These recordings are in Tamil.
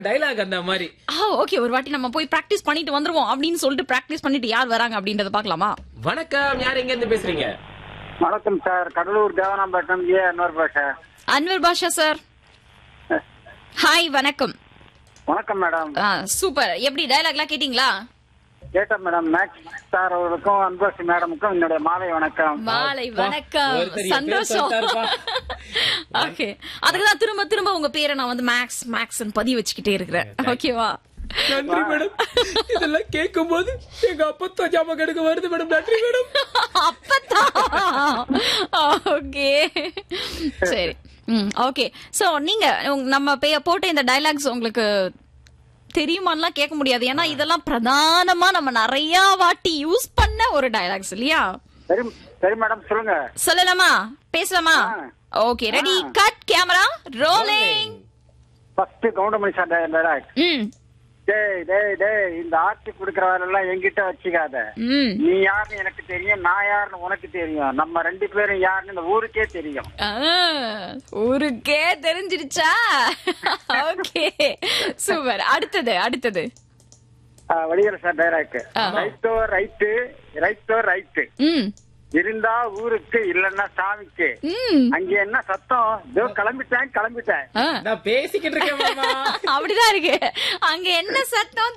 டைலாக் அந்த மாதிரி ஆ ஓகே ஒரு வாட்டி நம்ம போய் பிராக்டிஸ் பண்ணிட்டு வந்துருவோம் அப்படின்னு சொல்லிட்டு பிராக்டிஸ் பண்ணிட்டு யார் வராங்க அப்படின்றத பார்க்கலாமா வணக்கம் யார் எங்க இருந்து பேசுறீங்க வணக்கம் sir Cuddalore Devanampattinam A Anwar Basha Anwar Basha sir hi வணக்கம் வணக்கம் மேடம் ஆ, சூப்பர் எப்படி டயலாக்லாம் கேட்டிங்களா கேட்டேன் மேடம் மேக்ஸ் சார் அவர்களுக்கும் அன்பரசி மேடமுக்கும் என்னுடைய மாலை வணக்கம் மாலை அப்பா, வணக்கம் ஒருத்தர் என் பேர் சந்தோஷம் சொல்லிட்டாருப்பா. ஓகே அதுக்குதான் திரும்ப திரும்ப உங்க பேரை நான் வந்து மேக்ஸ் மேக்ஸ் பதிய வச்சுக்கிட்டே இருக்கிறேன் ஓகேவா நன்றி மேடம் இதெல்லாம் கேட்கும் போது எங்க அப்பத்தோ ஜாமம் கெடுக்க வருது மேடம் நன்றி மேடம் அப்பதான் ஓகே சரி ம் ஓகே சோ நீங்க உங்க- நம்ம பே- போட்ட இந்த டயலாக்ஸ் உங்களுக்கு தெரியுமான்லாம் கேட்க முடியாது ஏன்னா இதெல்லாம் பிரதானமா நம்ம நிறைய வாட்டி யூஸ் பண்ண ஒரு டயலாக்ஸ் இல்லையா சரி சரி மேடம் சொல்லுங்க சொல்லலாமா பேசலாமா ஆ. Okay ready cut camera rolling first Goundamani sir dialogue ம் டேய் டேய் டேய் இந்த ஆட்சி கொடுக்கற வேலையெல்லாம் என்கிட்ட வச்சுக்காத ம் நீ யாருன்னு எனக்கு தெரியும் நான் யாருன்னு உனக்கு தெரியும் நம்ம ரெண்டு பேரும் யாருன்னு இந்த ஊருக்கே தெரியும் ஆ, ஊருக்கே தெரிஞ்சிருச்சா ஓகே சூப்பர் அடுத்தது அடுத்தது வடிவேல் சார் டைலாக் ஆ. ரைட்டோ ரைட்டு ரைட்டோ ரைட்டு ம் இருந்தா ஊருக்கு இல்லன்னா சாமிக்கு ம் அங்க என்ன சத்தம் இதோ கிளம்பிட்டேன் கிளம்பிட்டேன் ஆ, நான் பேசிக்கிட்டு இருக்கேன் மாமா அப்படிதான் இருக்கு அங்க என்ன சத்தம்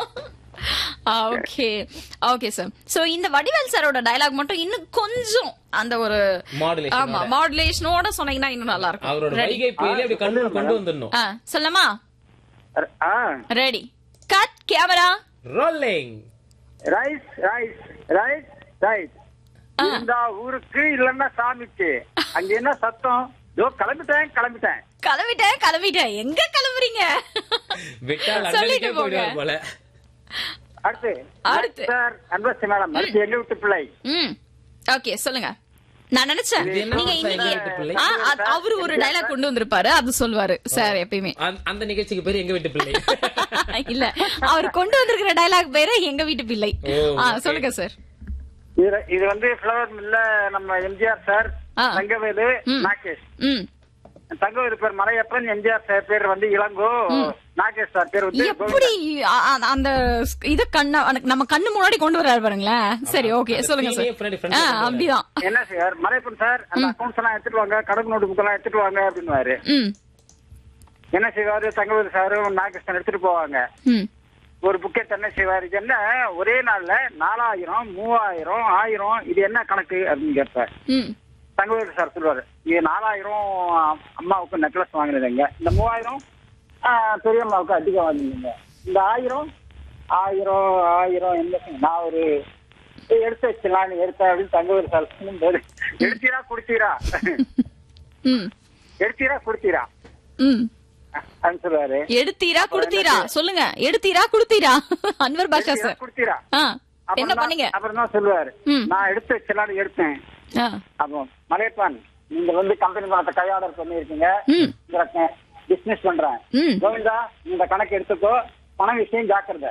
ஓகே ஓகே சார் சோ இந்த வடிவேல் சாரோட டயலாக் மட்டும் இன்னும் கொஞ்சம் அந்த ஒரு Modulation ஆமா ஓட. மாடுலேஷனோட சொன்னீங்கன்னா இன்னும் நல்லா அவரோட இருக்கும் வைகை புயலே அப்படி கண்டு கொண்டு வந்துடணும் ஆ சொல்லலாமா ஆ ready cut camera rolling rice rice rice rice இருந்தா ஊருக்கு இல்லன்னா சாமிக்கு அங்க என்ன சத்தம் இதோ கிளம்பிட்டேன் கிளம்பிட்டேன் கிளம்பிட்டேன் கிளம்பிட்டேன் எங்க கிளம்புறீங்க விட்டால் சொல்லிட்டு அண்ணனுக்கே போங்க போயிடுவார் போல அடுத்து அடுத்து. சார் அன்பரசி மேடம் அடுத்து எங்க விட்டு பிள்ளை ம் ஓகே சொல்லுங்க நான் நினைச்சேன் இது என்ன நீங்க ஒரு இன்னைக்கு silent பிள்ளை? ஆ, அது- அவரு ஒரு டயலாக் கொண்டு வந்திருப்பாரு அது சொல்வாரு சார் எப்பயுமே அந்த- அந்த நிகழ்ச்சிக்கு பேர் எங்க வீட்டு பிள்ளை இல்ல அவர் கொண்டு வந்திருக்கிற டயலாக் பேரு எங்க வீட்டு பிள்ளை ஓ, ஆ, okay. சொல்லுங்க சார் இது இது வந்து பிளவர் மில்ல நம்ம எம்ஜிஆர் சார் ஆ. தங்கவேலு ம். நாகேஷ் ம் தங்கவேலு பேர் மலையப்பன் எம்ஜிஆர் சார் பேர் வந்து இளங்கோ நாகேஷ் சார் பேர் வந்து எப்படி அ- அ- அந்த இத கண்ண அனக்கு நம்ம கண்ணு முன்னாடி கொண்டு வராரு பாருங்களேன் சரி ஓகே அந்த சொல்லுங்க scene-ஏ பின்னாடி front சார் ல ஆ, கொண்டு வராரு. அப்படிதான் என்ன சார் மலையப்பன் சார் அந்த அக்கௌண்ட்ஸ் எல்லாம் எடுத்துட்டு வாங்க கணக்கு நோட்டு புக் எல்லாம் எடுத்துட்டு வாங்க அப்படின்னு ம் என்ன செய்வாரு தங்கவேலு சாரும் நாகேஷன் எடுத்துட்டு போவாங்க ம் ஒரு புக்கெட் என்ன செய்வாரு இது என்ன ஒரே நாள்ல நாலாயிரம் மூவாயிரம் ஆயிரம் இது என்ன கணக்கு அப்படின்னு கேட்பார் ம் தங்கவேலு சார் சொல்லுவாரு இது நாலாயிரம் அம்மாவுக்கு நெக்லஸ் வாங்கினதுங்க இந்த மூவாயிரம் ஆ, பெரியம்மாவுக்கு அதிகம் வாங்கினீங்க இந்த ஆயிரம் ஆயிரம் ஆயிரம் என்ன செய்ய- நான் ஒரு ஏய், எடுத்து வச்சிடலான்னு எடுத்தேன் அப்படின்னு தங்கவேலு சார் சொல்லும்போது எடுத்தீரா குடுத்தீரா ம் எடுத்தீரா குடுத்தீரா ம் அப்படின்னு சொல்லுவாரு எடுத்தீரா குடுத்தீரா சொல்லுங்க எடுத்தீரா குடுத்தீரா அன்வர் பாஷா எடுத்தீரா, சார் குடுத்தீரா ஆ அப்புறம் என்ன தான்- பண்ணீங்க அப்புறம் தான் சொல்லுவாரு ம். நான் எடுத்து வச்சலான்னு எடுத்தேன் ஆ அப்போ மலையப்பான் நீங்க வந்து கம்பெனி பணத்தை கை ஆர்டர் பண்ணிருக்கீங்க ம் பிசினஸ் பண்றேன் ம் கோவிந்தா இந்த கணக்கு எடுத்துக்கோ பண விஷயம் ஜாக்கிரதை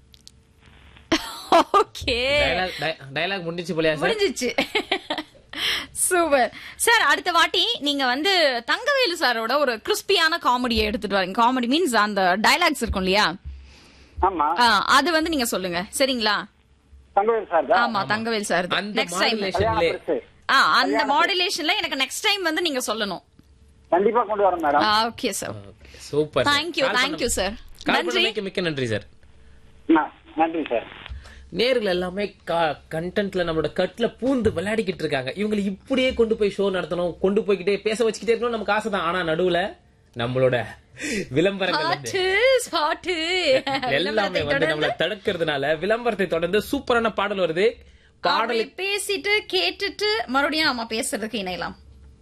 ஓகே டயலாக் டயலாக் முடிஞ்சிச்சு போலயா சார் முடிஞ்சிச்சு சூப்பர் சார் அடுத்த வாட்டி நீங்க வந்து தங்கவேலு சாரோட ஒரு கிறிஸ்பியான காமெடியை எடுத்துட்டு வரீங்க காமெடி மீன்ஸ் அந்த டயலாக்ஸ் இருக்கும் இல்லையா ஆமா ஆ, அது வந்து நீங்க சொல்லுங்க சரிங்களா தங்கவேல் சார் தான் ஆமா தங்கவேல் சார் அந்த நெக்ஸ்ட் டைம் கல்யாண மாடுலேஷன்ல பரிசு ஆ அந்த மாடுலேஷன்ல எனக்கு நெக்ஸ்ட் டைம் வந்து நீங்க சொல்லணும் கண்டிப்பா கொண்டு வரேன் madam okay sir super thank you thank you sir நன்றி மிக்க நன்றி சார் ந- நன்றி சார் நேர்கள் எல்லாமே கண்டென்ட்ல நம்மளோட கட்ல பூந்து விளையாடிக்கிட்டு இருக்காங்க இவங்களை இப்படியே கொண்டு போய் ஷோ நடத்தணும் கொண்டு போய்கிட்டே பேச வச்சுக்கிட்டே இருக்கணும் நமக்கு ஆசை தான் ஆனா நடுவுல நம்மளோட விளம்பரங்கள் வந்து பாட்டு பாட்டு எல்லாமே வந்து நம்மள தடுக்கிறதுனால விளம்பரத்தை தொடர்ந்து சூப்பரான பாடல் வருது பாடலை பாடலை பேசிட்டு கேட்டுட்டு மறுபடியும் நாம பேசுறதுக்கு இணையலாம்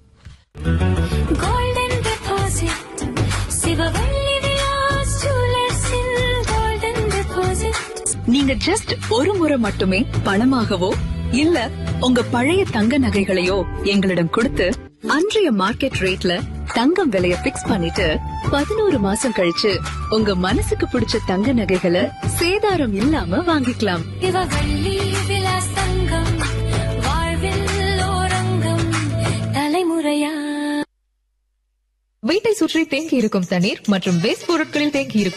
golden deposit சிவவள்ளி விலாஸ் ஜுவல்லர்ஸில் golden deposit நீங்க ஜஸ்ட் ஒரு முறை மட்டுமே பணமாகவோ இல்ல உங்க பழைய தங்க நகைகளையோ எங்களிடம் கொடுத்து அன்றைய மார்க்கெட் ரேட்ல தங்கம் விலைய பிக்ஸ் பண்ணிட்டு பதினோரு மாசம் கழிச்சு உங்க மனசுக்கு பிடிச்ச தங்க நகைகளை சேதாரம் இல்லாம வாங்கிக்கலாம் சிவவள்ளி விலாஸ் தங்கம் வாழ்வில் ஓரங்கம் தலைமுறையா வீட்டை சுற்றி தேங்கி இருக்கும் தண்ணீர் மற்றும் வேஸ்ட் பொருட்களில் தேங்கி இருக்கும்